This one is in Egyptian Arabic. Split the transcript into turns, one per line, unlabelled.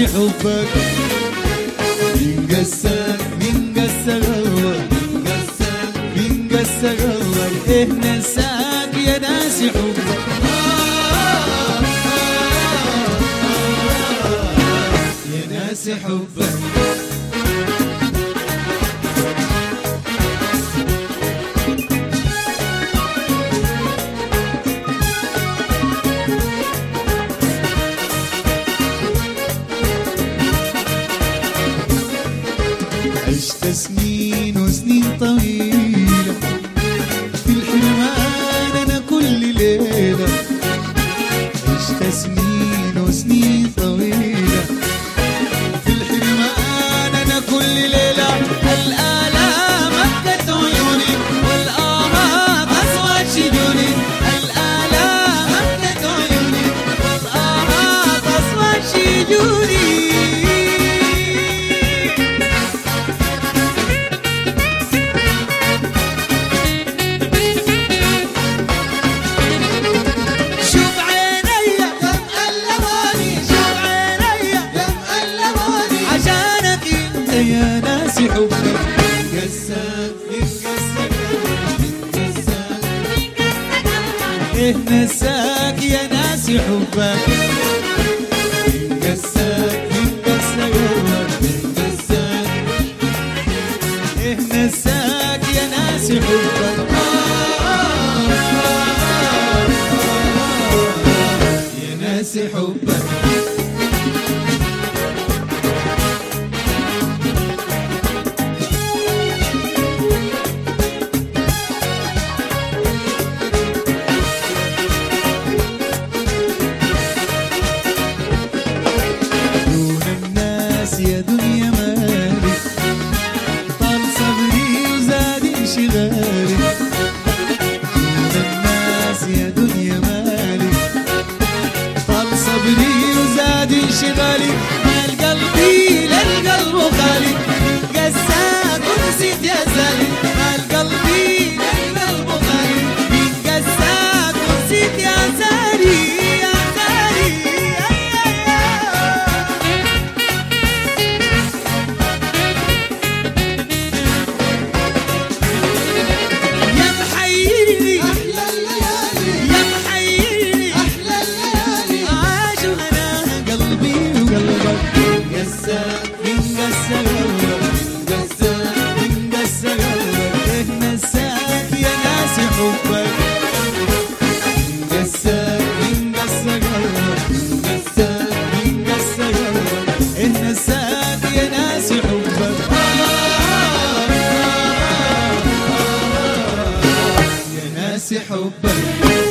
حبك من قساك من قسى قلبك من قساك من قسى قلبك إيه نساك يا ناس حبك آه، آه، آه، يا ناس حبك عشت سنين وسنين طويلة في الحرمان أنا كل ليلة عشت سنين وسنين طويلة في الحرمان أنا كل ليلة الآلام أكت عيوني والآهات أصوات شجوني الآلام أكت عيوني والآهات أصوات شجوني شوف عيني كم قلبوني شوف عيني كم قلبوني عشانك انت يا ناس حبك قساك قساك قساك ايه نساك يا ناس حبك قساك قساك قساك ايه نساك يا ناس حبك يا ناس حبك دون الناس يا دنيا مالي طال صبري وزاد انشغالي دون الناس يا دنيا مالي طال صبري وزاد انشغالي مال قلبي للقلب غالي قساك ونسيت يا زالي مال قلبي للقلب غالي من قساك ونسيت يا زالي يا زالي أي أي أي. يا محيرني احلى الليالي يا محيرني احلى الليالي عاش وانا قلبي وقلبك قساك من قسى قلبك قساك من قسى قلبك إيه نساك يا ناس حبك قساك من قسى قلبك قساك من قسى قلبك إيه نساك يا ناس حبك يا ناس حبك